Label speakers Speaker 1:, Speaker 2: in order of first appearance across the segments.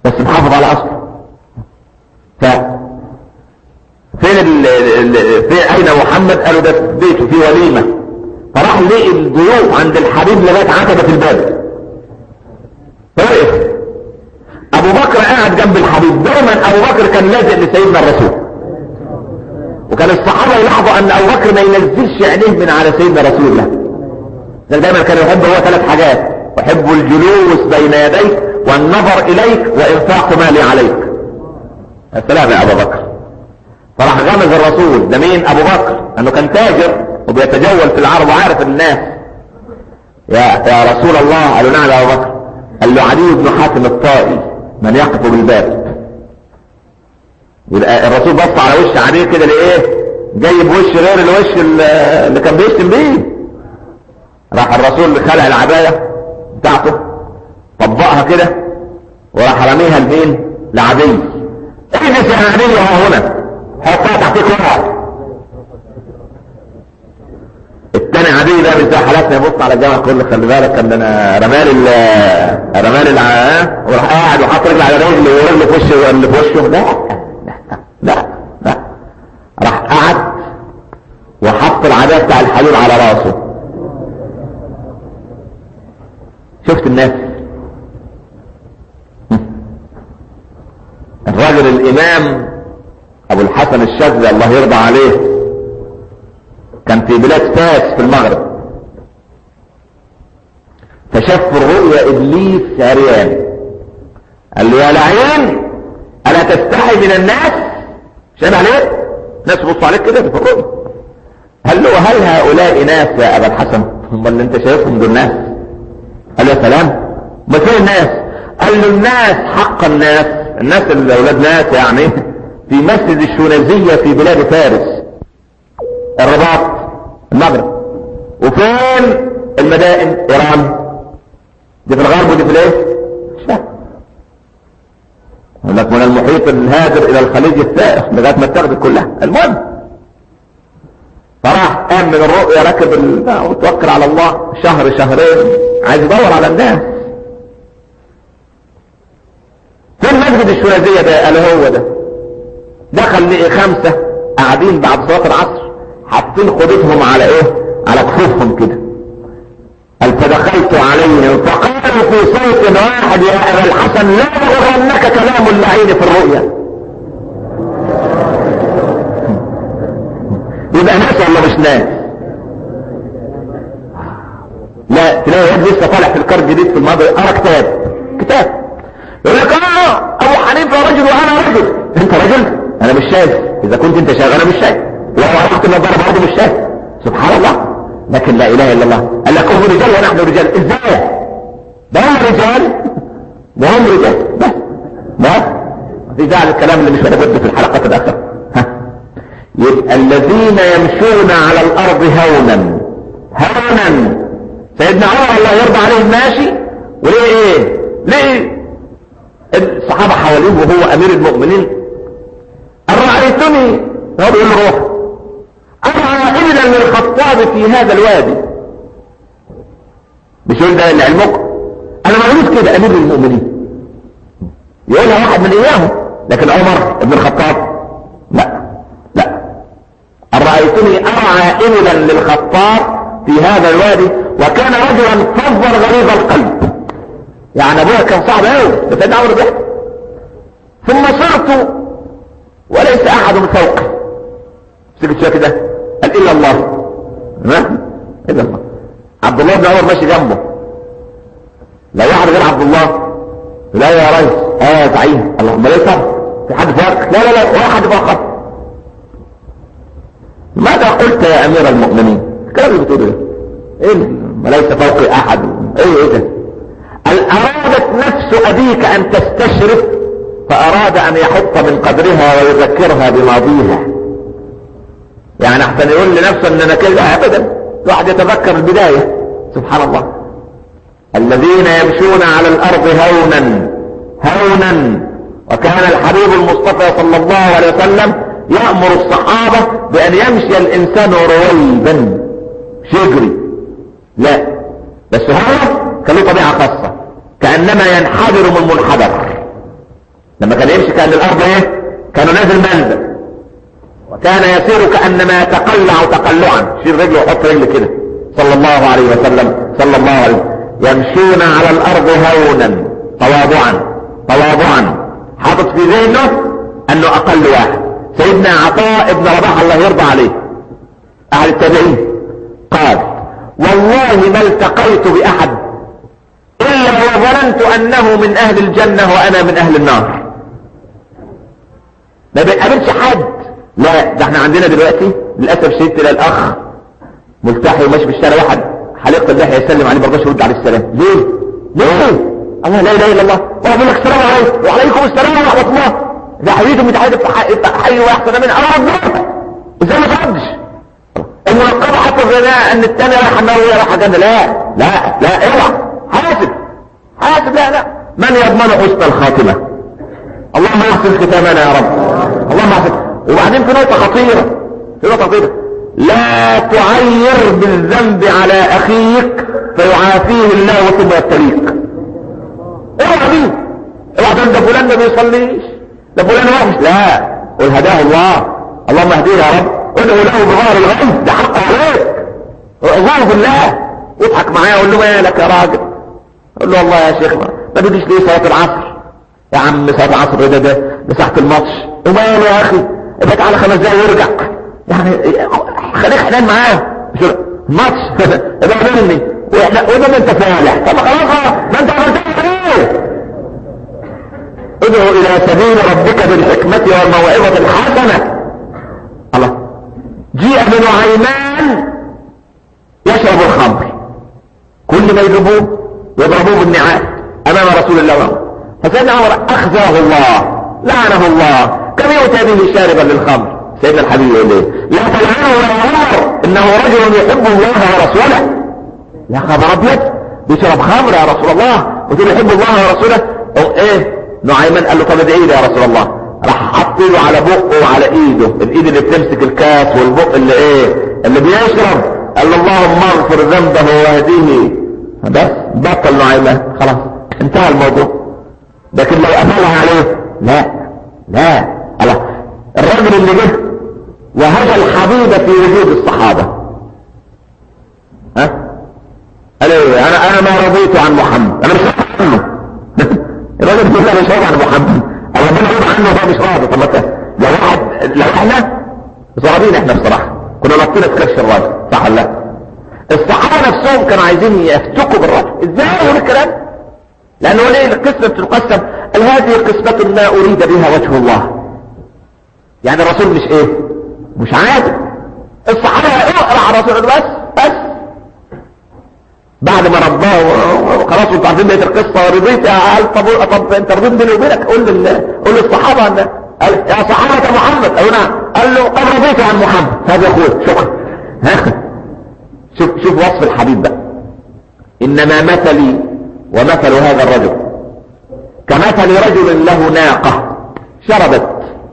Speaker 1: بس محافظ على اصله ف فين ال... ال... في اين محمد قالوا ده في بيته في وليمه فراح لقي الضيوف عند الحبيب لغايه عتبه الباب فوقف ابو بكر قاعد جنب الحبيب دايما ابو بكر كان لازق لسيدنا الرسول وكان الصحابة يلاحظوا ان ابو بكر ما ينزلش عينيه من على سيدنا رسول الله ده دايما كان يحب هو ثلاث حاجات يحب الجلوس بين يديك والنظر اليك وانفاق مالي عليك السلام يا ابو بكر فراح غمز الرسول ده مين ابو بكر انه كان تاجر وبيتجول في العرب وعارف الناس يا يا رسول الله قالوا نعم يا ابو بكر قال له علي بن حاتم الطائي من يقف بالباب يبقى الرسول بص على وش عليه كده لايه جايب وش غير الوش اللي كان بيشتم بيه راح الرسول خلع العبايه بتاعته طبقها كده وراح رميها لمين لعدي اجلس يا عدي اهو هنا حطها تحتيك ورقه التاني عدي ده مش زي حالاتنا يبص على الجامع كله خلي بالك ان انا رمال ال رمال ال وراح قاعد وحاط رجل على رجل ورجل في وشه واللي في وشه لا لا لا راح قعد وحط العداء بتاع الحليب على راسه شفت الناس الراجل الامام ابو الحسن الشاذلي الله يرضى عليه كان في بلاد فاس في المغرب فشاف في الرؤيا ابليس عريان قال له يا لعين الا تستحي من الناس شان عليك ناس بصوا عليك كده في الرؤيا قال له هل هؤلاء ناس يا ابا الحسن هم اللي انت شايفهم دول ناس قال له يا سلام ما فين الناس قال له الناس حق الناس الناس اللي اولاد ناس يعني في مسجد الشونازية في بلاد فارس الرباط المغرب وفين المدائن ايران دي في الغرب ودي في الايه الشرق يقول لك من المحيط الهادر الى الخليج الثائر لغايه ما تاخد كلها المهم فراح قام من الرؤيا ركب ال... وتوكل على الله شهر شهرين عايز يدور على الناس فين مسجد الشوازية ده قال هو ده دخل لقي خمسة قاعدين بعد صلاة العصر حاطين خدتهم على ايه على كفوفهم كده قال فدخلت عليهم فقالوا في صوت واحد يا ابا الحسن لا يغرنك كلام اللعين في الرؤيا يبقى ناس ولا مش ناس لا تلاقي واحد لسه طالع في الكار جديد في الماضي قرا كتاب كتاب يقول لك اه ابو حنيفه رجل وانا رجل انت رجل انا مش شايف اذا كنت انت شايف انا مش شايف ولو عرفت النظاره برضه مش شايف سبحان الله لكن لا اله الا الله قال لك هم رجال ونحن رجال ازاي ده هم رجال ده هم رجال بس بس في داعي الكلام اللي مش هنبد في الحلقات الاخرى ها يبقى الذين يمشون على الارض هونا هونا سيدنا عمر الله يرضى عليه ماشي وليه ايه ليه الصحابة حواليه وهو امير المؤمنين أرأيتني هو بيقول له روح أرى إبلا للخطاب في هذا الوادي مش يقول ده لعلمكم أنا مولود كده أمير المؤمنين يقولها واحد من إياهم لكن عمر ابن الخطاب لا لا أرأيتني أرعى إبلا للخطاب في هذا الوادي وكان رجلا فظا غليظ القلب يعني ابويا كان صعب قوي ده سيدنا عمرو بيحكي ثم صرت وليس احد من فوقي سكت شويه كده قال الا الله ما الا الله عبد الله بن عمر ماشي جنبه لا واحد غير عبد الله لا يا ريس اه يا زعيم اللهم ليس في حد فوق لا لا لا ولا حد فوق ماذا قلت يا امير المؤمنين الكلام اللي بتقوله ده ايه ما ليس فوقي احد ايه ايه ده قال ارادت نفس ابيك ان تستشرف فاراد ان يحط من قدرها ويذكرها بماضيها يعني احسن يقول لنفسه ان انا كده ابدا الواحد يتذكر البداية سبحان الله الذين يمشون على الارض هونا هونا وكان الحبيب المصطفى صلى الله عليه وسلم يأمر الصحابة بان يمشي الانسان رويبا مش يجري لا بس هو كان له طبيعة خاصة كأنما ينحدر من منحدر لما كان يمشي كان الارض ايه كانوا نازل منزل وكان يسير كانما يتقلع تقلعا يشيل رجله ويحط رجله كده صلى الله عليه وسلم صلى الله عليه وسلم يمشون على الارض هونا تواضعا تواضعا حاطط في ذهنه انه اقل واحد سيدنا عطاء ابن رباح الله يرضى عليه اهل التابعين قال والله ما التقيت باحد الا وظننت انه من اهل الجنة وانا من اهل النار ما بيقابلش حد لا ده احنا عندنا دلوقتي للاسف شديد تلاقي الاخ ملتحي وماشي في الشارع واحد حليقه اللحيه يسلم عليه برضه يرد عليه السلام ليه؟ ليه؟ الله لا اله الا الله ويقول لك السلام عليكم وعليكم السلام ورحمه الله ده حبيبي متعهد حي واحسن من ارض ازاي ما تردش المنقبه حتى الغناء ان الثاني راح النار وهي راح جنه لا لا لا اوعى حاسب حاسب لا لا من يضمن حسن الخاتمه اللهم احسن ختامنا يا رب اللهم احسن وبعدين في نقطه خطيره في نقطه خطيره لا تعير بالذنب على اخيك فيعافيه الله ثم يبتليك اوعى مين اوعى ده فلان ما بيصليش ده فلان وحش لا قل هداه الله اللهم اهديه يا رب ادعو له بظهر الغيب ده حق عليك اعوذ بالله واضحك معايا قول له مالك يا راجل قول له والله يا شيخ ما بديش ليه صلاه العصر يا عم صلاه العصر ده ده ده ساعه الماتش وماله يا اخي ابقى تعالى خمس دقايق وارجع يعني خليك حنان معاه ماتش ابقى مني واحنا قلنا ما انت فالح طب خلاص ما انت عملتها ايه ادعو الى سبيل ربك بالحكمة والموعظة الحسنة الله جيء ابن عيمان يشرب الخمر كل ما يضربوه يضربوه بالنعال امام رسول الله فسيدنا عمر اخزاه الله لعنه الله كم يؤتى به شاربا للخمر سيدنا الحبيب يقول ايه لا تلعنه يا عمر انه رجل يحب الله ورسوله يا خبر ابيض بيشرب خمر يا رسول الله وتقول يحب الله ورسوله او ايه نعيمان قال له طب ادعي لي يا رسول الله راح حط له على بقه وعلى ايده الايد اللي بتمسك الكاس والبق اللي ايه اللي بيشرب قال له اللهم اغفر ذنبه واهديه بس بطل نعيمان خلاص انتهى الموضوع لكن لو قفلها عليه لا لا الله الرجل اللي جه وهجى الحبيب في وجود الصحابة ها قال ايه انا انا ما رضيت عن محمد انا مش راضي عنه الراجل بيقول انا مش راضي عن محمد انا ربنا يرضى عنه هو مش راضي طب ما لو واحد لو احنا مش راضيين احنا بصراحه كنا نطينا في كرش الراجل صح ولا لا الصحابه نفسهم كانوا عايزين يفتكوا بالراجل ازاي يقول الكلام لانه ليه القسمه بتقسم قال هذه قسمه ما اريد بها وجه الله يعني الرسول مش ايه مش عادي الصحابة اقرا على الرسول بس بس بعد ما رباه خلاص انتوا عارفين بقيه القصه رضيت يا عيال طب طب انت رضيت بيني وبينك قول لل قول للصحابه ان قال يا صحابه محمد قالوا نعم قال له قد رضيت عن محمد هذا اخويا شكرا ها شوف شوف وصف الحبيب بقى انما مثلي ومثل هذا الرجل كمثل رجل له ناقه شربت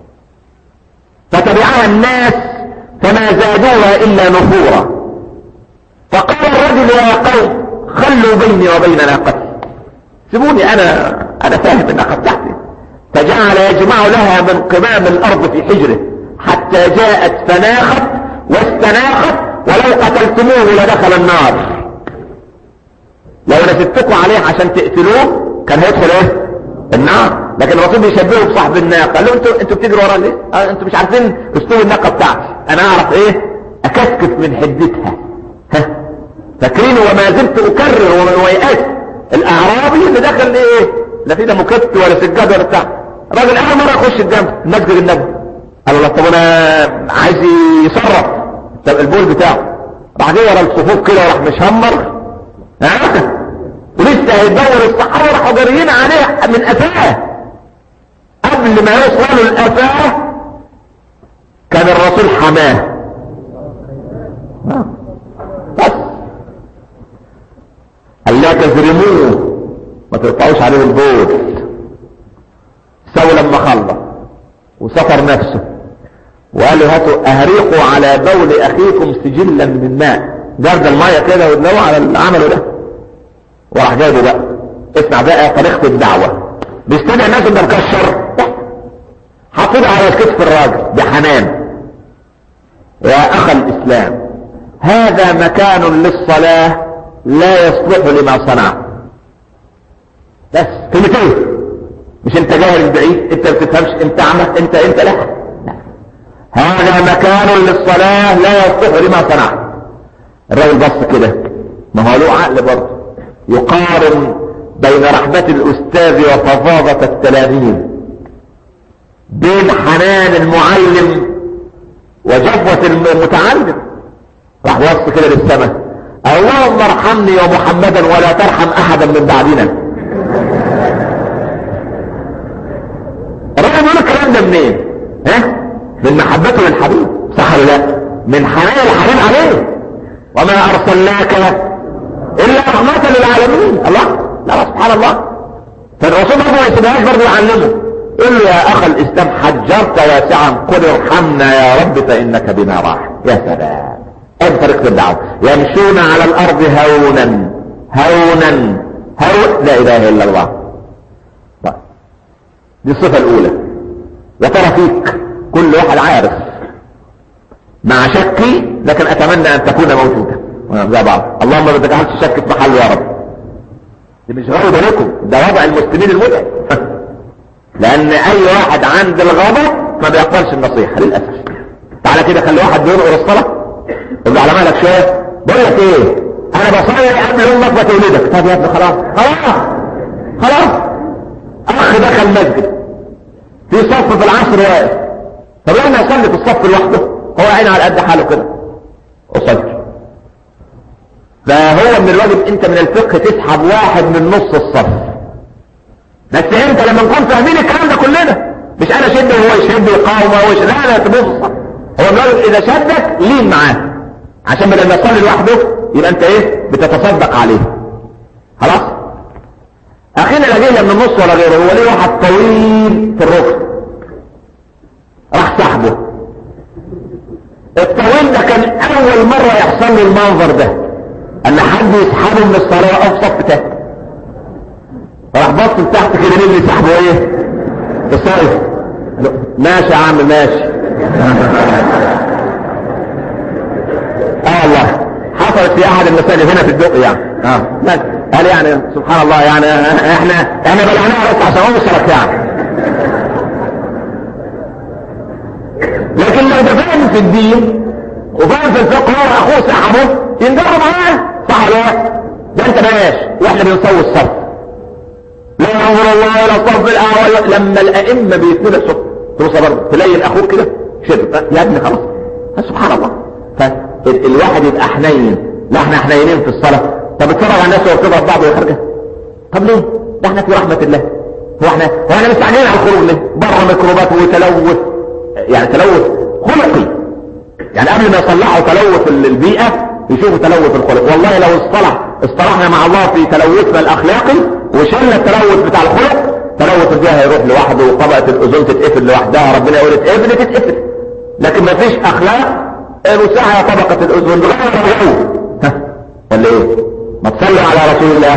Speaker 1: فتبعها الناس فما زادوها إلا نفورا فقال الرجل يا قوم خلوا بيني وبين ناقتي سيبوني أنا أنا فاهم الناقة بتاعتي فجعل يجمع لها من قمام الأرض في حجره حتى جاءت فناخت واستناخت ولو قتلتموه لدخل النار لو نسبتكم عليه عشان تقتلوه كان هيدخل ايه النار لكن الرسول بيشبهه بصاحب الناقه قال له انتوا انتوا بتجروا ورا ليه آه انتوا مش عارفين اسلوب الناقه بتاعتي انا اعرف ايه اكسكس من حدتها ها فاكرين وما زلت اكرر ومن ويئات الاعرابي اللي دخل ايه لا في ده مكت ولا سجاد ولا بتاع راجل اول مره يخش الجامع مسجد النبي قال الله طب انا عايز يصرف طب البول بتاعه راح جاي ورا الصفوف كده وراح مشمر ها ولسه هيدور الصحابه راحوا جاريين عليه من قفاه قبل ما يوصلوا القفاه كان الرسول حماه بس قال لا تزرموه ما تقطعوش عليه البول سوى لما خلص وسفر نفسه وقال له هاتوا اهريقوا على بول اخيكم سجلا من ماء جرد المية كده ودلوا على اللي عمله ده وراح جايبه بقى اسمع بقى طريقة الدعوة بيستمع الناس اللي مكشر راجل بحنان يا اخ الاسلام هذا مكان للصلاة لا يصلح لما صنع بس كلمتين مش انت جاهل بعيد انت ما بتفهمش انت عملت انت انت لا هذا مكان للصلاة لا يصلح لما صنع الراجل بص كده ما هو له عقل برضه يقارن بين رحمة الاستاذ وفظاظة التلاميذ بين حنان المعلم وجفوة المتعلم راح بص كده للسماء اللهم ارحمني ومحمدا ولا ترحم احدا من بعدنا الراجل بيقول الكلام ده منين ها من محبته للحبيب صح ولا لا من حنان الحبيب عليه وما ارسلناك الا رحمة للعالمين الله لا سبحان الله فالرسول برضه ما يسيبهاش برضه يعلمه قل له يا اخ الاسلام حجرت واسعا قل ارحمنا يا رب فانك بنا راح يا سلام ادي طريقة الدعوة يمشون على الارض هونا هونا هون لا اله الا الله طيب دي الصفة الاولى وترى فيك كل واحد عارف مع شكي لكن اتمنى ان تكون موجودة زي بعض اللهم ما تجعلش شك في محل يا رب دي مش غضب عليكم ده وضع المسلمين المتعب لان اي واحد عند الغضب ما بيقبلش النصيحة للاسف تعالى كده خلي واحد بينقر الصلاة يقول على مالك شوية بقول لك ايه انا بصلي قبل امك ما تولدك طب يا ابني خلاص خلاص خلاص اخ دخل مسجد في صف في العصر واقف طب لما يصلي في الصف لوحده هو عين على قد حاله كده اصلي فهو من الواجب انت من الفقه تسحب واحد من نص الصف بس انت لما نكون فاهمين الكلام ده كلنا مش انا شد وهو يشد يقاوم وهو يشد لا لا تبص الصف هو من الواجب اذا شدك لين معاه عشان بدل ما يصلي لوحده يبقى انت ايه بتتصدق عليه خلاص اخينا لا جاي من النص ولا غيره هو ليه واحد طويل في الركن راح سحبه الطويل ده كان اول مرة يحصل له المنظر ده ان حد يسحبه من الصلاة او صف تحت راح بص تحت كده مين اللي سحبه ايه الصيف ماشي يا عم ماشي اه والله حصلت في احد المساجد هنا في الدق يعني اه ماشي قال يعني سبحان الله يعني احنا احنا بلعناها بس عشان اوصلك يعني لكن لو ده فاهم في الدين وفاهم في الفقه هو اخوه سحبه ينجر معاه صح ولا لا ده انت بلاش واحنا بنسوي الصف لا ينظر الله الى الصف الاول لما الائمه بيتنوا الصف توصل برضه تلاقي اخوك كده شد يا ابني خلاص سبحان الله فالواحد يبقى حنين لا احنا حنينين في الصلاه طب اتفرج على الناس وهي بتضرب بعض ويخرجها طب ليه ده احنا في رحمه الله هو احنا هو احنا مستعجلين على الخروج ليه بره ميكروبات وتلوث يعني تلوث خلقي يعني قبل ما يصلحوا تلوث البيئة يشوفوا تلوث الخلق والله لو اصطلح اصطلحنا مع الله في تلوثنا الاخلاقي وشلنا التلوث بتاع الخلق تلوث البيئة هيروح لوحده وطبقة الاوزون تتقفل لوحدها ربنا يقول اتقفل تتقفل لكن ما فيش اخلاق مساحة طبقة الاوزون بغير الرعوه ها ولا ايه ما تصلوا على رسول الله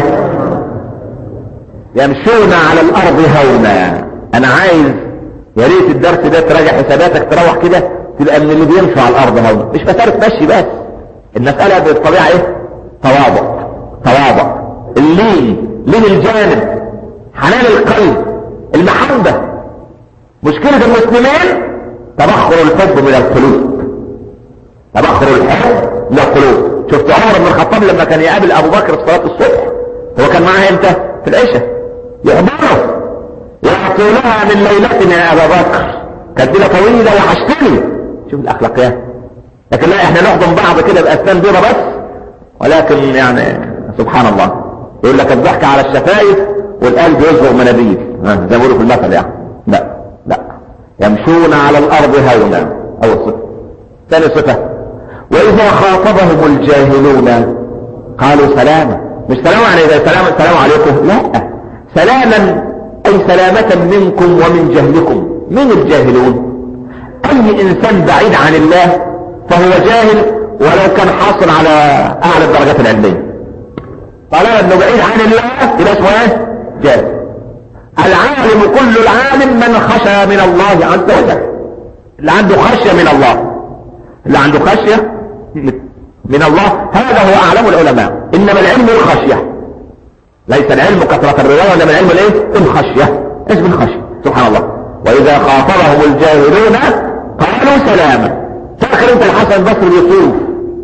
Speaker 1: يمشون على الارض هونا انا عايز يا ريت الدرس ده تراجع حساباتك تروح كده تبقى من اللي بيمشوا على الارض هون مش مسألة مشي بس المسألة بالطبيعة ايه تواضع تواضع اللين لين الجانب حنان القلب المحبة مشكلة المسلمين تبخر الحب من القلوب تبخر الحب من القلوب شفت عمر بن الخطاب لما كان يقابل ابو بكر في صلاة الصبح هو كان معاه امتى في العشاء يحضره يعطونها من ليلتنا يا ابا بكر كانت ليله طويله وحشتني شوف الاخلاقيات لكن لا احنا نحضن بعض كده باسنان بيضه بس ولكن يعني سبحان الله يقول لك الضحك على الشفايف والقلب يصغر منابيذ زي ما بيقولوا في المثل يعني لا لا يمشون على الارض هونا اول صفه ثاني صفه واذا خاطبهم الجاهلون قالوا سلاما مش سلام يعني اذا سلام السلام عليكم لا سلاما اي سلامة منكم ومن جهلكم من الجاهلون اي انسان بعيد عن الله فهو جاهل ولو كان حاصل على اعلى الدرجات العلمية طالما انه بعيد عن الله يبقى اسمه ايه جاهل العالم كل العالم من خشى من الله عز وجل اللي عنده خشية من الله اللي عنده خشية من الله هذا هو اعلم العلماء انما العلم الخشية ليس العلم كثرة الرواية انما العلم الايه الخشية اسم الخشية سبحان الله واذا خاطبهم الجاهلون قالوا سلاما فاكر انت الحسن البصري يصوف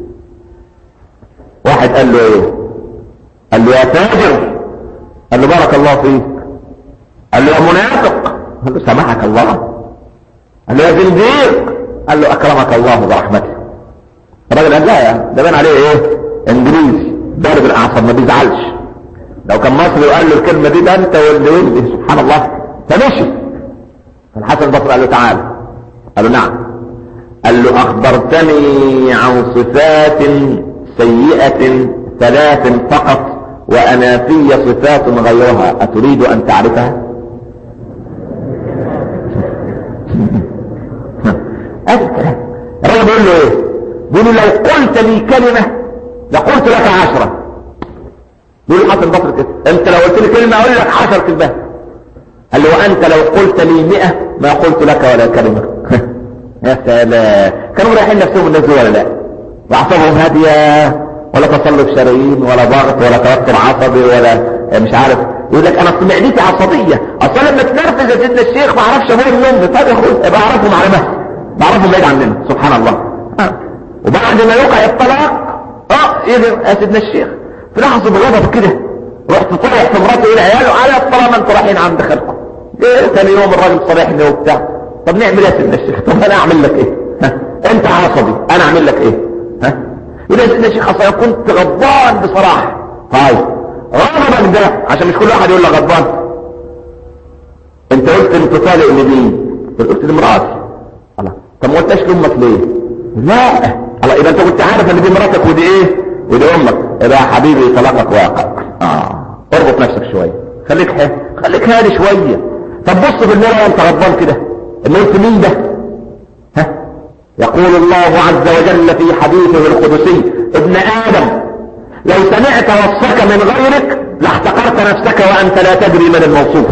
Speaker 1: واحد قال له ايه قال له يا تاجر قال له بارك الله فيك قال له يا منافق قال له سمحك الله قال له يا زنديق قال له اكرمك الله برحمته الراجل قال لا يا ده بان عليه ايه انجليزي ضارب الاعصاب ما بيزعلش لو كان مصري وقال له الكلمه دي ده انت واللي ولدي سبحان الله فمشي فالحسن البصري قال له تعال قال له نعم قال له اخبرتني عن صفات سيئة ثلاث فقط وانا في صفات غيرها اتريد ان تعرفها الكلام الراجل بيقول له ايه بيقول له لو قلت لي كلمة لقلت لك عشرة بيقول له حسن البصري كده انت لو قلت لي كلمة اقول لك عشر كلمات قال له وانت لو قلت لي مئة ما قلت لك ولا كلمة يا سلام كانوا رايحين نفسهم الناس دي ولا لا واعصابهم هادية ولا تصلب شرايين ولا ضغط ولا توتر عصبي ولا مش عارف يقول لك انا معدتي عصبية اصلا لما تنرفز يا سيدنا الشيخ ما اعرفش ابويا النوم طب يا اخويا ابقى اعرفهم على مهل بعرفهم بعيد عننا سبحان الله آه. وبعد ما يقع الطلاق اه يجي يا سيدنا الشيخ في لحظة غضب كده رحت طالع في مراته الى عياله على طالما انتوا رايحين عند خالكم ايه ثاني يوم الراجل صريحني وبتاع طب نعمل ايه يا سيدنا الشيخ طب انا اعمل لك ايه ها؟ انت عصبي انا اعمل لك ايه ها يقول يا سيدنا الشيخ اصلا كنت غضبان بصراحة طيب غضبا ده عشان مش كل واحد يقول لك غضبان انت قلت انت طالق لمين قلت لمراتي الله طب ما قلتش لامك ليه لا الله يبقى انت كنت عارف ان دي مراتك ودي ايه ودي امك يبقى يا حبيبي طلاقك واقع اه اربط نفسك شويه خليك حي. خليك هادي شويه طب بص في المرأة وانت غضبان كده اللي قلت مين ده ها يقول الله عز وجل في حديثه القدسي ابن ادم لو سمعت وصفك من غيرك لاحتقرت نفسك وانت لا تدري من الموصوف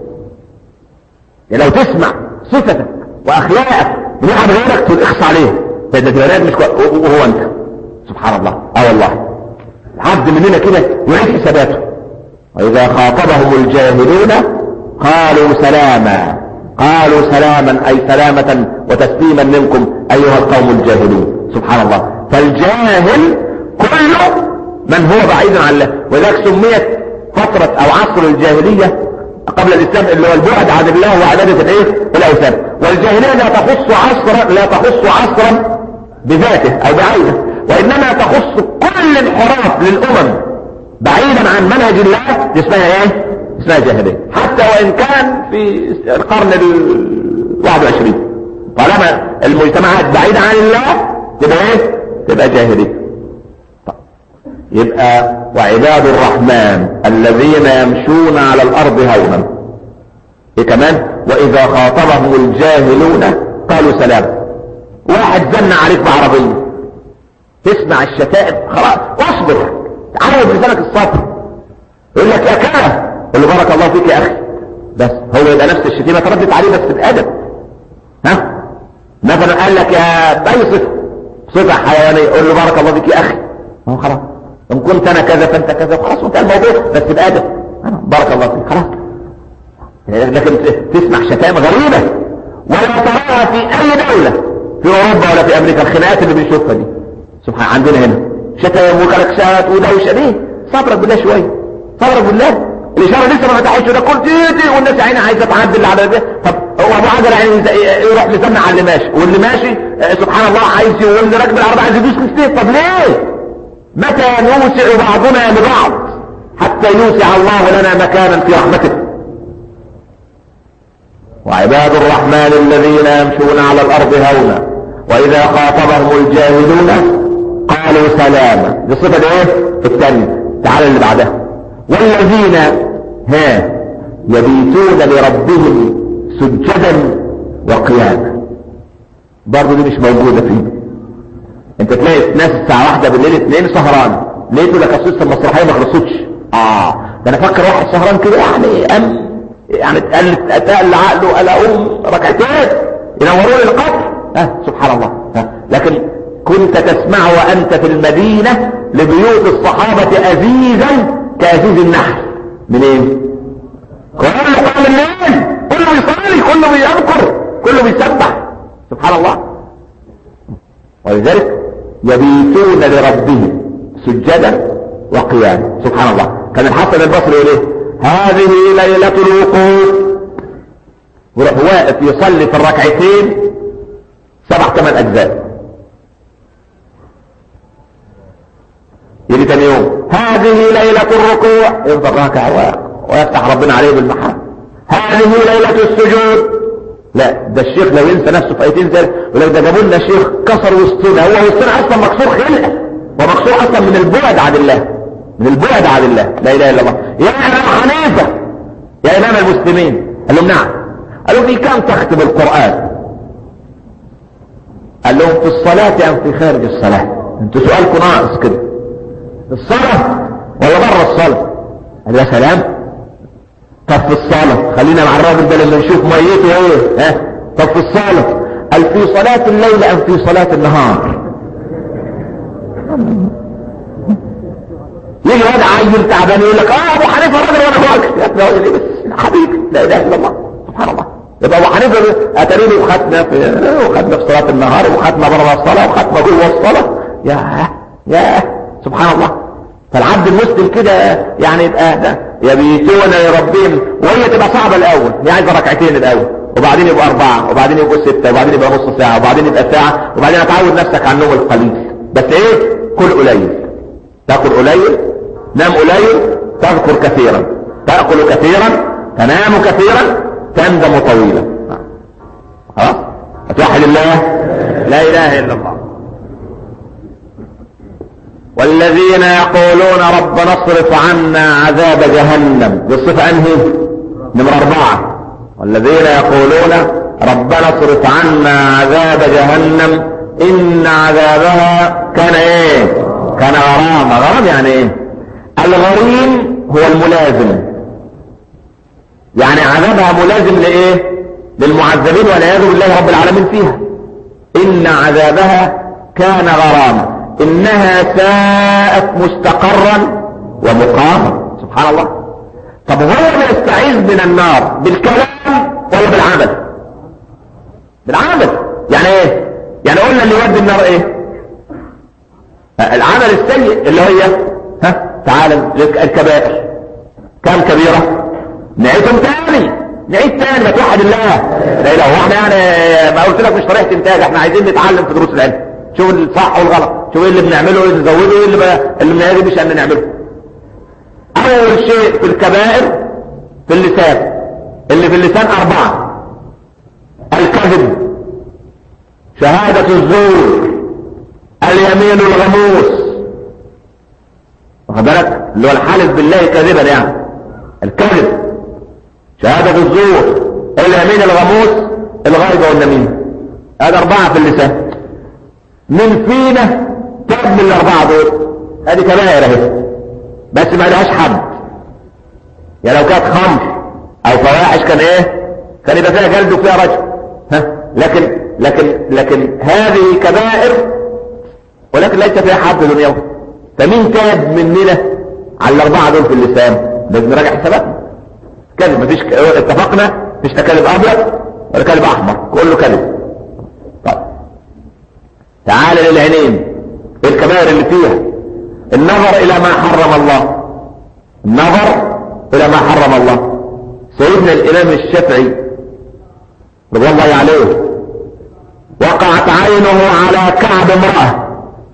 Speaker 1: يعني لو تسمع صفتك واخلاقك من واحد غيرك تقول اخص عليه ده ده بني مش كويس وهو انت سبحان الله اه والله العبد مننا كده يعيد حساباته واذا خاطبهم الجاهلون قالوا سلاما قالوا سلاما اي سلامة وتسليما منكم ايها القوم الجاهلون سبحان الله فالجاهل كل من هو بعيد عن الله ولذلك سميت فترة او عصر الجاهلية قبل الاسلام اللي هو البعد عن الله وعبادة الايه الاوثان والجاهلية لا تخص عصرا لا تخص عصرا بذاته او بعينه وانما تخص كل انحراف للامم بعيدا عن منهج الله دي اسمها ايه اسمها جاهلية حتى وان كان في القرن ال 21 طالما المجتمعات بعيدة عن الله تبقى ايه تبقى جاهلية طيب. يبقى وعباد الرحمن الذين يمشون على الارض هونا ايه كمان واذا خاطبهم الجاهلون قالوا سلام واحد زن عليك بعربية تسمع الشتائم خلاص اصبر تعود لسانك الصبر يقول لك يا كره قول له بارك الله فيك يا اخي بس هو يبقى نفس الشتيمه تردت عليه بس بادب ها مثلا قال لك يا باي صفه صفه حيوانيه قول له بارك الله فيك يا اخي هو خلاص ان كنت انا كذا فانت كذا خلاص وانتهى الموضوع بس بادب بارك الله فيك خلاص لكن تسمع شتائم غريبه ولا تراها في اي دوله في اوروبا ولا في امريكا الخناقات اللي بنشوفها دي سبحان عندنا هنا شتائم وكلكسات ودوشه ليه صبرك بالله شويه صبرك بالله الاشاره لسه ما فتحتش ده كل تيتي والناس عينها عايزه تعدل على ده طب هو ابو عجل يعني يروح مسمع على اللي ماشي واللي ماشي سبحان الله عايز واللي راكب العربيه عايز يدوس كتير طب ليه متى نوسع بعضنا لبعض حتى يوسع الله لنا مكانا في رحمته وعباد الرحمن الذين يمشون على الارض هونا واذا خاطبهم الجاهلون قالوا سلاما دي صفه ايه الثانيه تعال اللي بعدها والذين ها يبيتون لربهم سجدا وقياما برضه دي مش موجودة فيه انت تلاقي ناس الساعة واحدة بالليل اتنين سهران ليه تقول لك اصل المسرحية ما خلصتش اه ده انا فكر واحد سهران كده يعني ام يعني اتقل اتقل عقله قال اقوم ركعتين ينوروا لي القبر أه سبحان الله أه لكن كنت تسمع وأنت في المدينة لبيوت الصحابة أزيزا كأزيز النحل منين كله قام الليل كله بيصلي كله بيذكر كله بيسبح سبحان الله ولذلك يبيتون لربهم سجدا وقياما سبحان الله كان الحسن البصري يقول ايه هذه ليلة الوقوف ويروح واقف يصلي في الركعتين سبع ثمان اجزاء يجي تاني يوم هذه ليلة الركوع يفضل راكع ويفتح ربنا عليه بالمحام هذه ليلة السجود لا ده الشيخ لو ينسى نفسه في ايتين زي ولو ده جابوا لنا شيخ كسر وسطنا هو وسطنا اصلا مكسور خلقه ومكسور اصلا من البعد عن الله من البعد عن الله لا اله الا الله يا امام حنيفه يا امام المسلمين قال لهم نعم قالوا في كم تختم القران قال لهم في الصلاه ام في خارج الصلاه انتوا سؤالكم ناقص كده الصلاه ولا بره الصلاه قال يا سلام طب في الصلاة خلينا مع الراجل ده لما نشوف ميته ايه ها طب في الصلاة قال في صلاة الليل ام في صلاة النهار يجي واد عيل تعبان يقول لك اه ابو حنيفه راجل وانا راجل يا ابني راجل بس حبيبي لا اله الا الله سبحان الله يبقى ابو حنيفه اتاري له وختمه في وختمه في صلاه النهار وختمه بره الصلاه وختمه جوه الصلاه يا يا سبحان الله فالعبد المسلم كده يعني يبقى ده يبيتون لربهم وهي تبقى صعبة الاول هي عايزة ركعتين الاول وبعدين يبقى اربعة وبعدين يبقى ستة وبعدين يبقى نص ساعة وبعدين يبقى ساعة وبعدين هتعود نفسك على النوم القليل بس ايه كل قليل تاكل قليل نام قليل تذكر كثيرا تأكل كثيرا تنام كثيرا تندم طويلا خلاص اتوحد الله لا اله الا الله والذين يقولون ربنا اصرف عنا عذاب جهنم بالصفة انهي نمرة اربعة والذين يقولون ربنا اصرف عنا عذاب جهنم ان عذابها كان ايه كان غرام غرام يعني ايه الغريم هو الملازم يعني عذابها ملازم لايه للمعذبين والعياذ بالله رب العالمين فيها ان عذابها كان غراما انها ساءت مستقرا ومقاما سبحان الله طب هو يستعيذ من النار بالكلام ولا بالعمل بالعمل يعني ايه يعني قلنا اللي يودي النار ايه العمل السيء اللي هي ها تعالى الكبائر كم كبيرة نعيدهم تاني نعيد تاني ما توحد الله لا اله هو احنا يعني ما قلت لك مش طريقة انتاج احنا عايزين نتعلم في دروس العلم شوف الصح والغلط شوف ايه اللي بنعمله وايه اللي نزوده وايه اللي بقى اللي بنعمله مش ان نعمله اول شيء في الكبائر في اللسان اللي في اللسان اربعة الكذب شهادة الزور اليمين الغموس واخد بالك اللي هو الحالف بالله كذبا يعني الكذب شهادة الزور اليمين الغموس الغيبة والنميمة هذا أربعة في اللسان من فينا تاب من الأربعة دول هذه كبائر اهي بس ما لهاش حد يعني لو كانت خمر أو فواحش كان إيه كان يبقى فيها جلد وفيها رجل ها لكن لكن لكن هذه كبائر ولكن ليس فيها حد دنيوي فمين تاب مننا على الأربعة دول في اللسان لازم نراجع حساباتنا كذب مفيش ك... اتفقنا مفيش كذب أبيض ولا كذب أحمر كله كذب طيب تعال للعينين الكبائر اللي فيها النظر الى ما حرم الله النظر الى ما حرم الله سيدنا الامام الشافعي رضي الله عليه وقعت عينه على كعب امرأة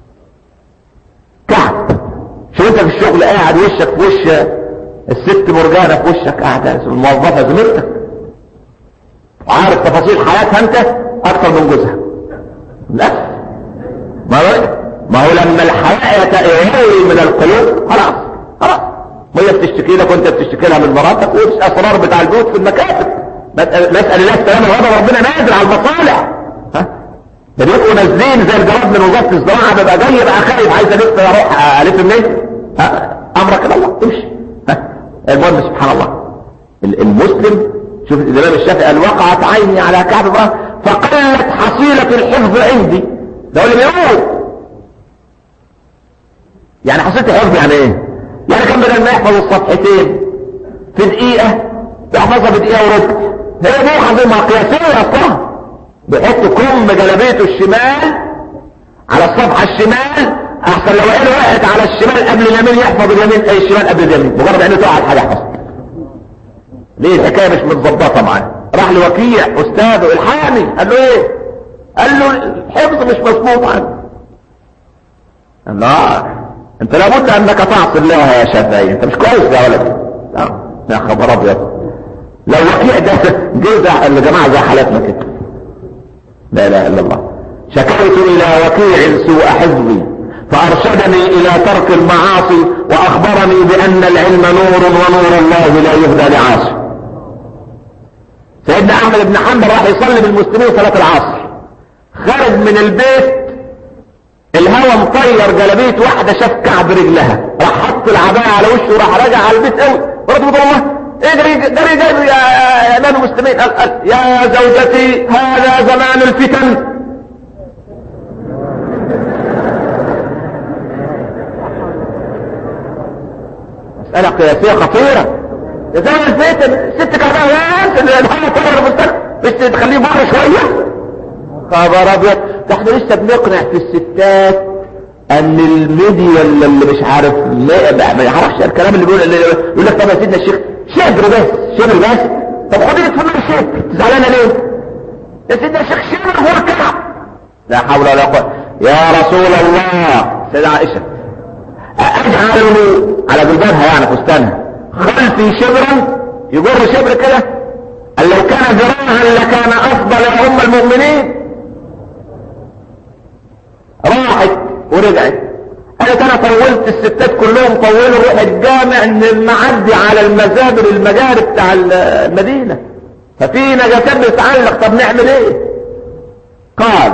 Speaker 1: كعب شو انت في الشغل قاعد وشك في وش الست مرجانة في وشك قاعدة الموظفة زميلتك وعارف تفاصيل حياتها انت اكتر من جوزها لا ما هو ما هو لما الحياء يهوي من القلوب خلاص خلاص وهي بتشتكي لك وانت بتشتكي لها من مراتك والاسرار بتاع البيوت في المكاتب نسال الله السلامه غضب ربنا نازل على المصالح ها ده بيبقوا نازلين زي الجراد من وزاره الزراعه ببقى جاي بقى خايف عايز الف اروح الف منين ها امرك الى الله امشي ها المهم سبحان الله المسلم شوف الامام الشافعي قال وقعت عيني على كعب امراه فقلت حصيلة الحفظ عندي ده هو اللي بيقول يعني حصيلة الحفظ يعني ايه يعني كان بدل ما يحفظ الصفحتين في دقيقة يحفظها في دقيقة وربع هي دي حظيمة قياسية اصلا بيحط كم جلبيته الشمال على الصفحة الشمال احسن لو عينه وقعت على الشمال قبل اليمين يحفظ اليمين اي الشمال قبل اليمين مجرد عينه تقع حاجة يحفظ ليه الحكاية مش متظبطة معاه راح لوكيع استاذه الحامي قال له ايه قال له الحفظ مش مظبوط عنه لا انت لابد انك تعصي الله يا شافعي انت مش كويس يا ولد لا يا خبر ابيض لو وكيع ده جه الجماعه زي حالاتنا كده لا اله الا الله شكوت الى وكيع سوء حفظي فارشدني الى ترك المعاصي واخبرني بان العلم نور ونور الله لا يهدى لعاصي سيدنا احمد بن حنبل راح يصلي بالمسلمين صلاة العصر خرج من البيت الهوى مطير جلبية واحدة شاف كعب رجلها راح حط العباية على وشه وراح راجع على البيت قوي ورد الله اجري جري جري يا امام المسلمين قال قال يا زوجتي هذا زمان الفتن مسألة قياسية خطيرة زمان الفتن ست كعبايات الهوى طير المستقبل مش تخليه بره شوية خبر ابيض ده احنا لسه بنقنع في الستات ان الميدي ولا اللي مش عارف ما ما يعرفش الكلام اللي بيقول اللي يقول لك طب يا سيدنا الشيخ شبر بس شبر بس طب خدي لك فلان الشبر زعلانه ليه يا سيدنا الشيخ شبر هو الكعب لا حول ولا قوه يا رسول الله سيدة عائشه اجعل على جلبابها يعني فستانها خلفي شبرا يجر شبر كده قال لو كان ذراعا لكان افضل يا ام المؤمنين راحت ورجعت قالت انا طولت الستات كلهم طولوا روح الجامع ان المعدي على المزابر المجاري بتاع المدينة ففي نجاسات بتتعلق طب نعمل ايه قال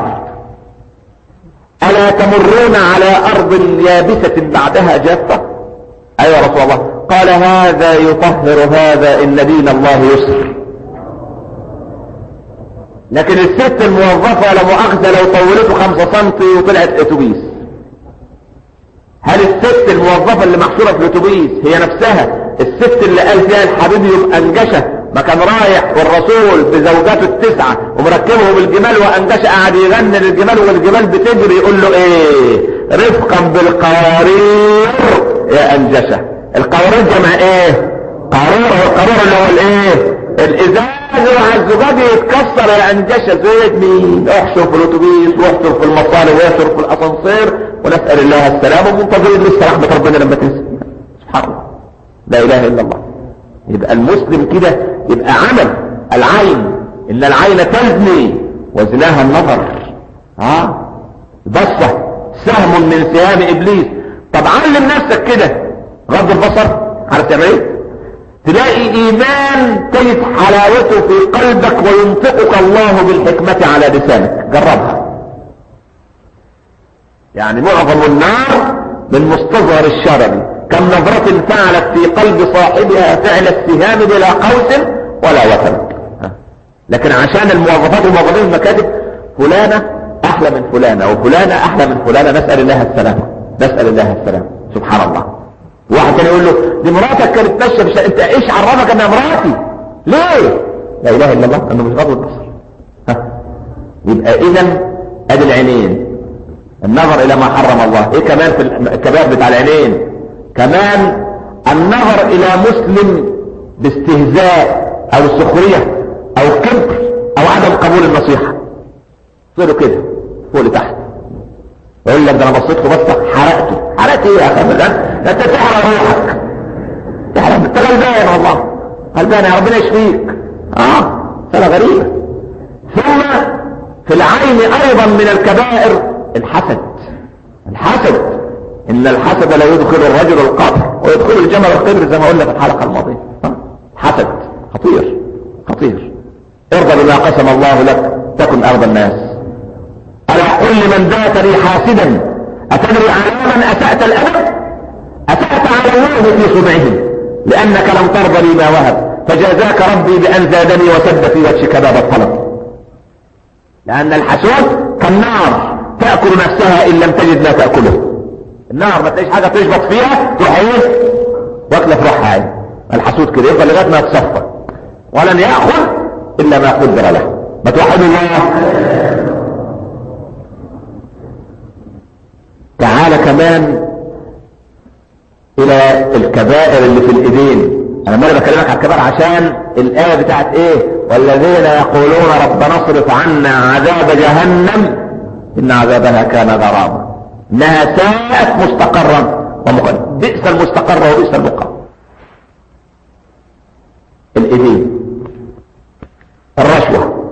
Speaker 1: الا تمرون على ارض يابسة بعدها جافة ايوه رسول الله قال هذا يطهر هذا ان دين الله يسر لكن الست الموظفة لا مؤاخذة لو طولته خمسة سنتي وطلعت اتوبيس هل الست الموظفة اللي محشورة في الاتوبيس هي نفسها الست اللي قال فيها الحبيب يبقى انجشة ما كان رايح والرسول بزوجاته التسعة ومركبه بالجمال وانجشة قاعد يغني للجمال والجمال بتجري يقول له ايه رفقا بالقوارير يا انجشة القوارير جمع ايه قارور والقارور اللي هو الايه الازاز مع الزجاج يتكسر يا انجشة زيت مين احشر في الاتوبيس واحشر في المصالح واحشر في الاسانسير ونسأل الله السلامة ومنتظرين لسه رحمة ربنا لما تنسى سبحان الله لا اله الا الله يبقى المسلم كده يبقى عمل العين ان العين تزني وزناها النظر ها بصة سهم من سهام ابليس طب علم نفسك كده غض البصر عارف تعمل ايه تلاقي ايمان تجد حلاوته في قلبك وينطقك الله بالحكمة على لسانك جربها يعني معظم النار من مستصغر الشرر كم نظرة فعلت في قلب صاحبها فعل السهام بلا قوس ولا وطن لكن عشان الموظفات والموظفين المكاتب فلانة احلى من فلانة وفلانة احلى من فلانة نسأل الله السلامة نسأل الله السلامة سبحان الله واحد كان يقول له دي مراتك كانت ماشيه مش انت ايش عرفك انها مراتي ليه لا اله الا الله انه مش غض البصر ها يبقى اذا ادي العينين النظر الى ما حرم الله ايه كمان في الكباب بتاع العينين كمان النظر الى مسلم باستهزاء او سخريه او كبر او عدم قبول النصيحه تصيروا كده فوق لتحت يقول لك ده انا بصيت له بصه حرقته حرقت ايه يا اخي ده انت تحرق روحك تحرق انت غلبان والله غلبان يا ربنا يشفيك اه سنه غريبه ثم في العين ايضا من الكبائر الحسد الحسد ان الحسد لا يدخل الرجل القبر ويدخل الجمل القبر زي ما قلنا في الحلقه الماضيه حسد خطير خطير ارضى بما قسم الله لك تكن ارض الناس ألا قل لمن ذات لي حاسدا أتدري على من أسأت الأدب أسأت على الله في صبعهم لأنك لم ترضى لي ما وهب فجازاك ربي بأن زادني وسد في وجهك باب الطلب لان الحسود كالنار تأكل نفسها ان لم تجد ما تأكله النار ما تلاقيش حاجة تشبط فيها تروح ايه واكلة في روحها يعني الحسود كده يفضل لغاية ما يتصفى ولن يأخذ الا ما قدر له ما توحدوا الله تعالى كمان الى الكبائر اللي في الايدين انا مرة بكلمك على الكبائر عشان الايه بتاعت ايه والذين يقولون ربنا اصرف عنا عذاب جهنم ان عذابها كان غراما انها ساءت مستقرا ومقام بئس المستقر وبئس المقام الايدين الرشوة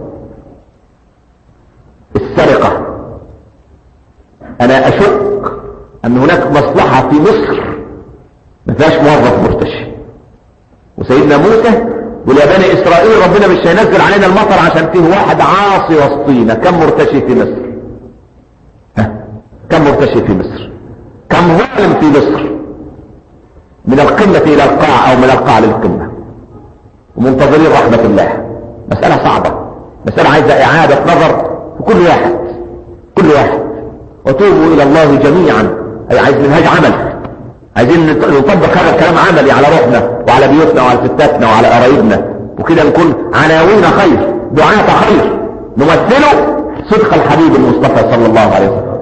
Speaker 1: السرقة انا اشك ان هناك مصلحة في مصر ما فيهاش موظف مرتشي وسيدنا موسى ويا بني اسرائيل ربنا مش هينزل علينا المطر عشان فيه واحد عاصي وسطينا كم مرتشي في مصر ها كم مرتشي في مصر كم ظالم في مصر من القمة الى القاع او من القاع للقمة ومنتظرين رحمة الله مسألة صعبة مسألة عايزة اعادة نظر في كل واحد كل واحد وتوبوا الى الله جميعا اي عايز منهاج عمل عايزين نطبق هذا الكلام عملي على روحنا وعلى بيوتنا وعلى ستاتنا وعلى قرايبنا وكده نكون عناوين خير دعاة خير نمثله صدق الحبيب المصطفى صلى الله عليه وسلم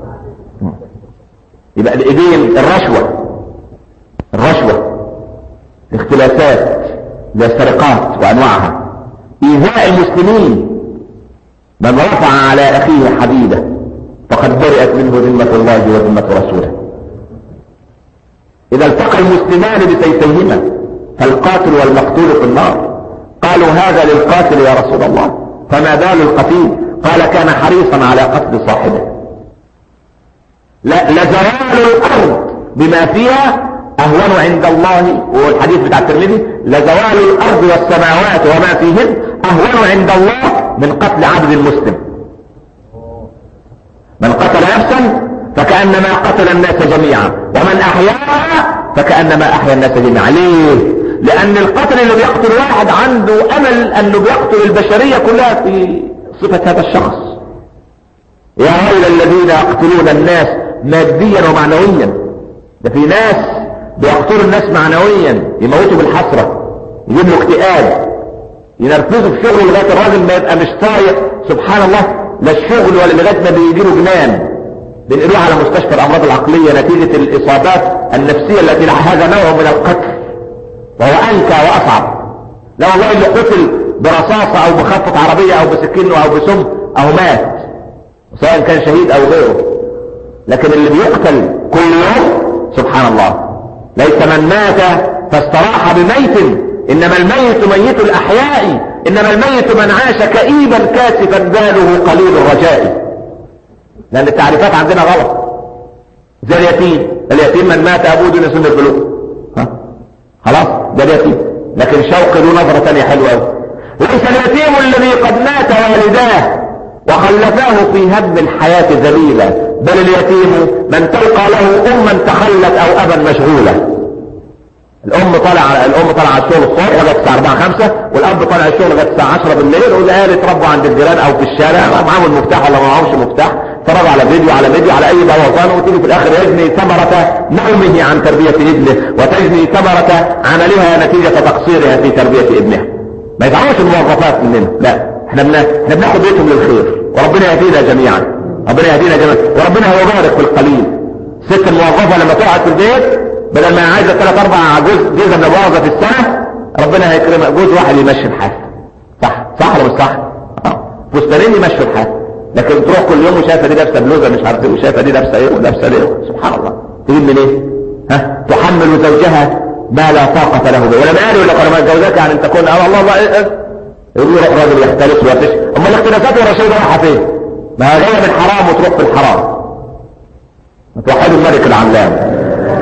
Speaker 1: يبقى الايدين الرشوة الرشوة الاختلافات السرقات وانواعها ايذاء المسلمين من رفع على اخيه حديده فقد برئت منه ذمة الله وذمة رسوله اذا التقى المسلمان بسيفيهما فالقاتل والمقتول في النار قالوا هذا للقاتل يا رسول الله فما بال القتيل قال كان حريصا على قتل صاحبه لا لزوال الارض بما فيها اهون عند الله والحديث بتاع الترمذي لزوال الارض والسماوات وما فيهن اهون عند الله من قتل عبد مسلم من قتل نفسا فكأنما قتل الناس جميعا ومن احياها فكأنما احيا الناس جميعا ليه لان القتل اللي بيقتل واحد عنده امل انه بيقتل البشرية كلها في صفة هذا الشخص يا ويل الذين يقتلون الناس ماديا ومعنويا ده في ناس بيقتلوا الناس معنويا يموتوا بالحسرة يجيب له اكتئاب ينرفزه في شغله لغاية الراجل ما يبقى مش طايق سبحان الله لا الشغل ولا لغاية ما بيجيله جنان بنقلوه على مستشفى الامراض العقلية نتيجة الاصابات النفسية التي هذا نوع من القتل وهو انكى واصعب لا والله اللي قتل برصاصة او بخطة عربية او بسكين او بسم او مات سواء كان شهيد او غيره لكن اللي بيقتل كل يوم سبحان الله ليس من مات فاستراح بميت انما الميت ميت الاحياء انما الميت من عاش كئيبا كاسفا باله قليل الرجاء لان التعريفات عندنا غلط زي اليتيم اليتيم من مات ابوه دون سن البلوغ ها خلاص ده اليتيم لكن شوق له نظرة ثانيه حلوة قوي ليس اليتيم الذي قد مات والداه وخلفاه في هم الحياة ذليلا بل اليتيم من تلقى له اما تخلت او ابا مشغولة الام طالع الام طالعه على الشغل الصبح لغايه الساعه 4 5 والاب طالع الشغل لغايه الساعه 10 بالليل والعيال يتربوا عند الجيران او في الشارع معاهم المفتاح ولا ما معاهمش مفتاح اتفرجوا على فيديو على فيديو على اي بوظان وتيجي في الاخر يجني ثمرة نومه عن تربية ابنه وتجني ثمرة عملها نتيجة تقصيرها في تربية ابنها ما يدعوش الموظفات مننا لا احنا احنا بناخد بيتهم للخير وربنا يهدينا جميعا ربنا يهدينا جميعا وربنا هيبارك في القليل ست الموظفة لما تقعد في البيت بدل ما عايزة ثلاث اربع جزء جزء من الوظيفة في السنة ربنا هيكرمها جزء واحد يمشي الحال صح صح ولا مش صح اه فستانين يمشوا الحال لكن تروح كل يوم وشايفه دي لابسه بلوزه مش عارف ايه وشايفه دي لابسه ايه ولابسه ايه سبحان الله تجيب من ايه ها تحمل زوجها ما لا طاقه له به ولا ما قالوا لك لما اتجوزك يعني انت كون اه والله الله إيه يقول يروح راجل يختلف ويفتش اما الاختلافات والرشيد رايحه فين ما هي جايه من حرام وتروح في الحرام توحدوا الملك العلام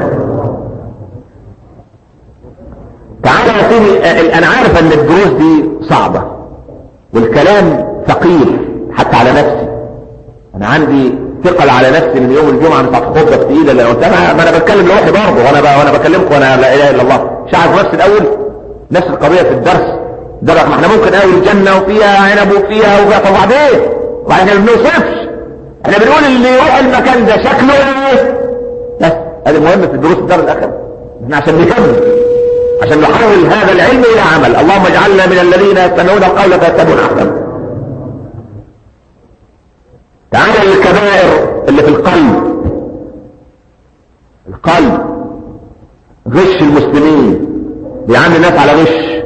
Speaker 1: تعالى يا سيدي انا عارف ان الدروس دي صعبة والكلام ثقيل حتى على نفسي انا عندي ثقل على نفسي من يوم الجمعة مش هتخبط تقيلة اللي قلت انا ما انا بتكلم لوحدي برضه وانا ب... وانا بكلمكم وانا لا اله الا الله مش عارف نفسي الاول نفس القضية في الدرس ده ما احنا ممكن قوي الجنة وفيها عنب وفيها وفيها طب وبعدين واحنا ما بنوصفش احنا بنقول اللي يروح المكان ده شكله ايه بس هذا مهم في دروس الدار الاخره احنا عشان نكمل عشان نحول هذا العلم الى عمل اللهم اجعلنا من الذين يستمعون القول فيتبعون احسنه تعالى الكبائر اللي في القلب القلب غش المسلمين بيعامل الناس على غش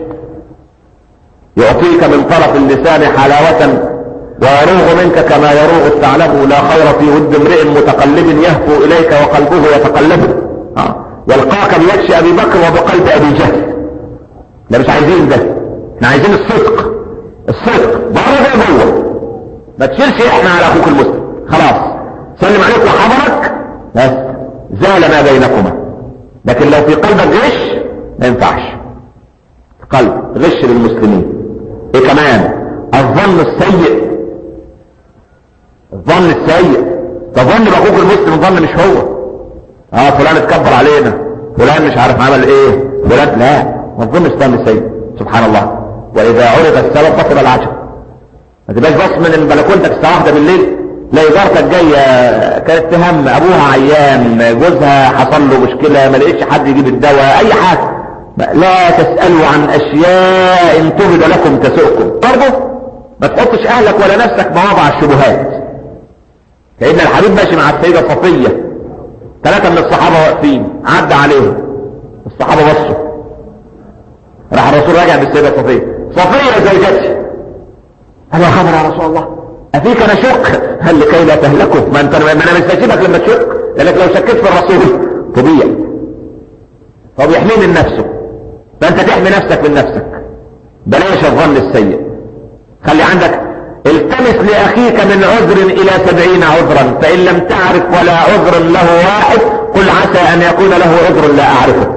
Speaker 1: يعطيك من طرف اللسان حلاوة ويروغ منك كما يروغ الثعلب لا خير في ود امرئ متقلب يهفو اليك وقلبه يتقلب آه. يلقاك بوجه ابي بكر وبقلب ابي جهل لا مش عايزين ده احنا عايزين الصدق الصدق بره ده جوه ما تشيلش احنا على اخوك المسلم خلاص سلم عليك وحضرك بس زال ما بينكما لكن لو في قلبك غش ما ينفعش قلب غش للمسلمين ايه كمان الظن السيء الظن السيء تظن باخوك المسلم الظن مش هو اه فلان اتكبر علينا فلان مش عارف عمل ايه فلان لا ما تظنش ظن سيء سبحان الله واذا عرف السبب بطل العجب ما تبقاش بص من بلكونتك الساعه واحده بالليل لا جارتك جايه كانت تهم ابوها عيان جوزها حصل له مشكله ما لقيتش حد يجيب الدواء اي حاجه لا تسالوا عن اشياء ان تبد لكم تسؤكم برضه ما تحطش اهلك ولا نفسك مواضع الشبهات سيدنا الحبيب ماشي مع السيده صفيه ثلاثه من الصحابه واقفين عدى عليهم الصحابه بصوا راح الرسول راجع بالسيده صفيه صفيه زوجتي قال يا خبر يا رسول الله افيك انا شك هل لكي لا تهلكوا ما انت ما انا مش هسيبك لما تشك لانك لو شكيت في الرسول تضيع هو بيحميه من نفسه فانت تحمي نفسك من نفسك بلاش الظن السيء خلي عندك التمس لاخيك من عذر الى سبعين عذرا فان لم تعرف ولا عذر له واحد قل عسى ان يكون له عذر لا اعرفه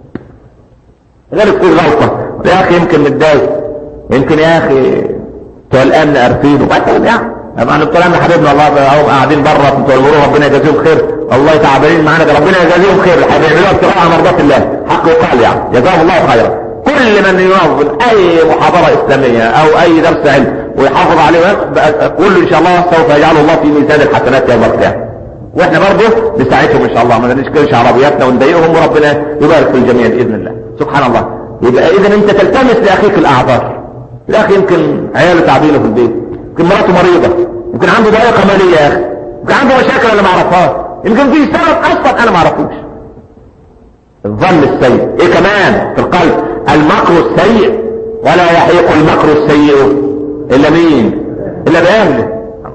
Speaker 1: غير تكون غلطة يا اخي يمكن متضايق يمكن يا اخي بتوع الامن قارفين وبعدين يعني طبعا بتوع الامن حبيبنا الله هم قاعدين بره بتوع المرور ربنا يجازيهم خير والله تعبانين معانا ده ربنا يجازيهم خير هيعملوها ابتغاء مرضات الله حق يقال يعني جزاهم الله خيرا كل من ينظم اي محاضرة اسلامية او اي درس علم ويحافظ عليه كل ان شاء الله سوف يجعله الله في ميزان الحسنات يوم القيامة واحنا برضه نساعدهم ان شاء الله ما نشكلش عربياتنا ونضايقهم وربنا يبارك في الجميع باذن الله سبحان الله يبقى اذا انت تلتمس لاخيك الاعذار الاخ يمكن عياله تعبينه في البيت يمكن مراته مريضة يمكن عنده ضائقة مالية يا اخي يمكن عنده مشاكل انا ما اعرفهاش يمكن في سبب اصلا انا ما اعرفوش الظن السيء ايه كمان في القلب المكر السيء ولا يحيق المكر السيء الا مين الا باهله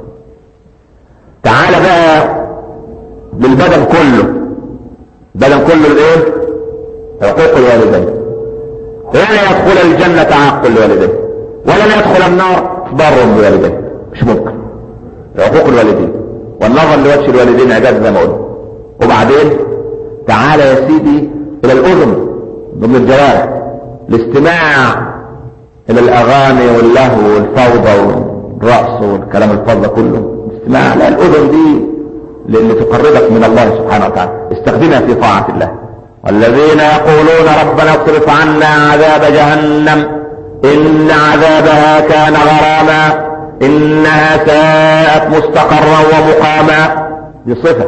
Speaker 1: تعال بقى للبدن كله البدن كله الايه حقوق الوالدين لن يدخل الجنة عاق الوالدين ولن يدخل النار بر بوالديه مش ممكن حقوق الوالدين والنظر لوجه الوالدين عباد زي ما قلنا وبعدين تعال يا سيدي الى الاذن ضمن الجوارح الاستماع الى الاغاني واللهو والفوضى والرقص والكلام الفاضي كله الاستماع لا الاذن دي اللي تقربك من الله سبحانه وتعالى استخدمها في طاعة الله والذين يقولون ربنا اصرف عنا عذاب جهنم إن عذابها كان غراما إنها ساءت مستقرا ومقاما دي صفة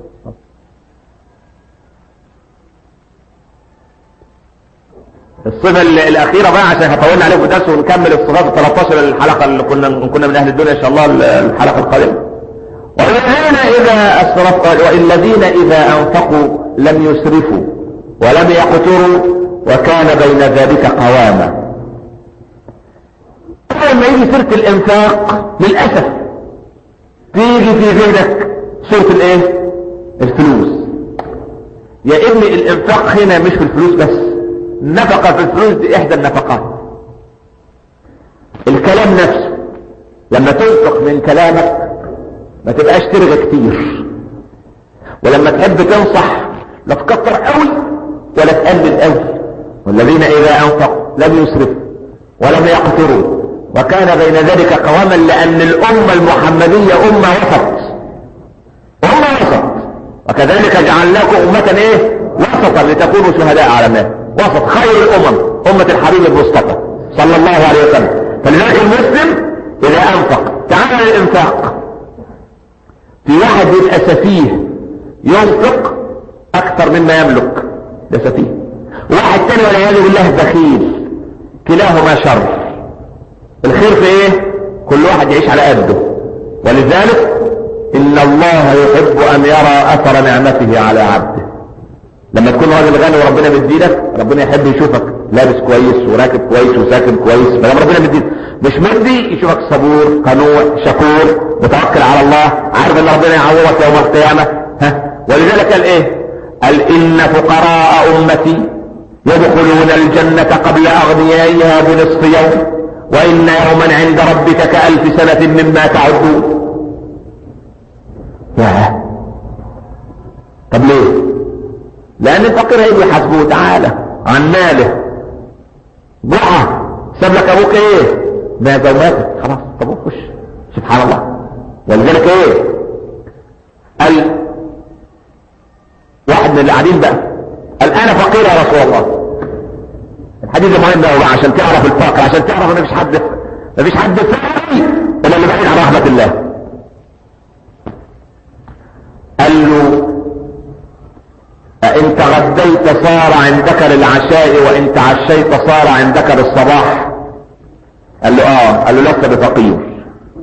Speaker 1: الصفة الأخيرة بقى عشان هطولنا عليكم درس ونكمل الصفات ال 13 الحلقة اللي كنا كنا من أهل الدنيا إن شاء الله الحلقة القادمة والذين إذا أسرفوا والذين إذا أنفقوا لم يسرفوا ولم يقتروا وكان بين ذلك قواما لما يجي سيرة الانفاق للأسف تيجي في ذهنك سورة الايه الفلوس يا ابني الانفاق هنا مش في الفلوس بس النفقة في الفلوس دي احدى النفقات الكلام نفسه لما تنفق من كلامك ما تبقاش ترغى كتير ولما تحب تنصح لا تكتر قوي ولا تقلل قوي والذين اذا انفقوا لم يسرفوا ولم يقتروا وكان بين ذلك قواما لان الامة المحمدية امة وسط امة وسط وكذلك جعلناكم امة ايه وسطا لتكونوا شهداء على الناس وسط خير الامم امة الحبيب المصطفى صلى الله عليه وسلم فلذلك المسلم اذا انفق تعالى الانفاق الانفاق في واحد يبقى سفيه ينفق اكثر مما يملك ده سفيه واحد تاني والعياذ بالله بخيل كلاهما شر الخير في ايه كل واحد يعيش على قده ولذلك ان الله يحب ان يرى اثر نعمته على عبده لما تكون راجل غني وربنا مديلك ربنا يحب يشوفك لابس كويس وراكب كويس وساكن كويس فلما ربنا مديلك مش مدي يشوفك صبور قنوع شكور متوكل على الله عارف ان ربنا يعوضك يوم القيامه ها ولذلك قال ايه قال ان فقراء امتي يدخلون الجنه قبل اغنيائها بنصف يوم وإن يوما عند ربك كألف سنة مما تعدون يا طب ليه لأن الفقير هيجي يحاسبه تعالى عن ماله ضحى ساب لك أبوك إيه مات وماتت خلاص طب خش سبحان الله ولذلك إيه قال واحد من اللي قاعدين بقى قال أنا فقير يا رسول الله الحديث مهم ده بقى عشان تعرف الفقر عشان تعرف ان مفيش حد مفيش حد فقري الا اللي بعيد عن رحمه الله قال له أإن تغديت صار عندك للعشاء وإن تعشيت صار عندك للصباح قال له آه قال له لست بفقير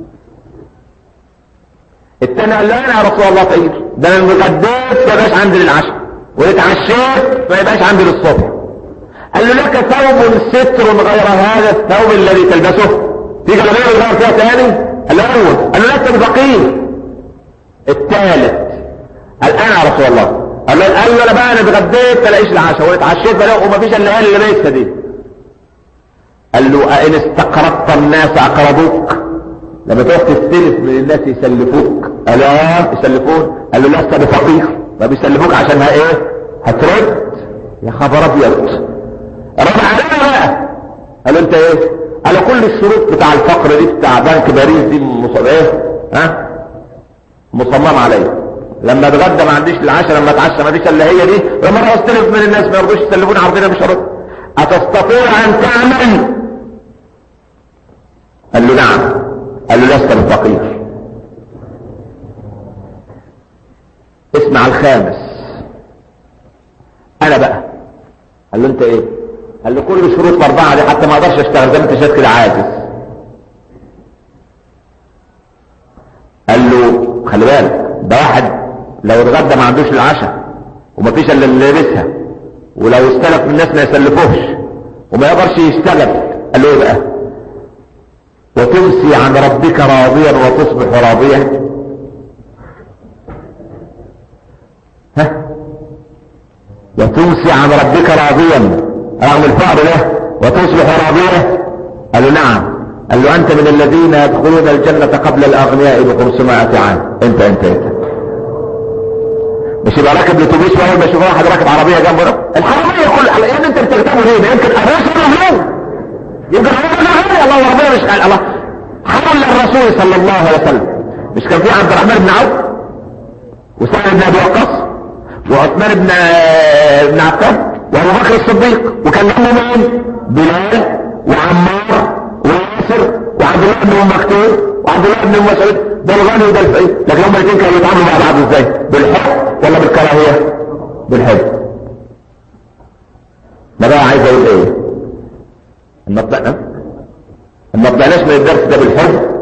Speaker 1: التاني قال له أنا يا رسول الله فقير ده أنا غديت ما يبقاش عندي للعشاء واتعشيت ما يبقاش عندي للصبح قال له لك ثوب ستر غير هذا الثوب الذي تلبسه في جلابيه غير فيها ثاني قال له اول قال له لست بفقير الثالث قال انا يا رسول الله قال له قال له انا بقى انا اتغديت تلاقيش العشاء واتعشيت بلاقي وما فيش الا اللي لابسها دي قال له أئن استقرضت الناس أقرضوك لما تروح تستلف من الناس يسلفوك قال اه يسلفون قال له لست بفقير ما بيسلفوك عشان ايه هترد يا خبر ابيض رفع علينا بقى قال انت ايه قال كل الشروط بتاع الفقر دي بتاع بنك باريس دي مصاب ايه ها مصمم عليا لما اتغدى ما عنديش العشاء لما اتعشى ما فيش الا هي دي لما انا استلف من الناس ما يرضوش يسلفوني عرضنا مش هرد اتستطيع ان تعمل قال له نعم قال له لست بفقير اسمع الخامس انا بقى قال له انت ايه قال له كل الشروط الاربعه دي حتى ما اقدرش اشتغل زي ما انت شايف كده عاجز قال له خلي بالك ده واحد لو اتغدى ما عندوش العشاء وما فيش الا اللي لابسها ولو استلف من الناس ما يسلفوش وما يقدرش يشتغل قال له ايه بقى وتمسي عن ربك راضيا وتصبح راضيا ها وتمسي عن ربك راضيا رغم الفقر له وتصبح راضيا قال له نعم قال له انت من الذين يدخلون الجنة قبل الاغنياء ب 500 عام انت انت انت مش يبقى راكب الاتوبيس واول ما يشوف واحد راكب عربيه جنبه الحراميه كل يعني انت بتكتبه ليه يمكن ابوس الرسول يمكن ابوس الله ربنا مش قال الله حول الرسول صلى الله عليه وسلم مش كان في عبد الرحمن بن عوف وسعد بن ابي وقاص وعثمان بن بن عفان وابو بكر الصديق وكان جنبه مين بلال وعمار وياسر وعبد الله بن ام مكتوم وعبد الله بن ام مسعود ده الغني وده الفقير لكن هم الاثنين كانوا بيتعاملوا مع بعض ازاي بالحب ولا بالكراهيه بالحب ده بقى عايز اقول ايه ما طلعنا ما طلعناش من الدرس ده بالحب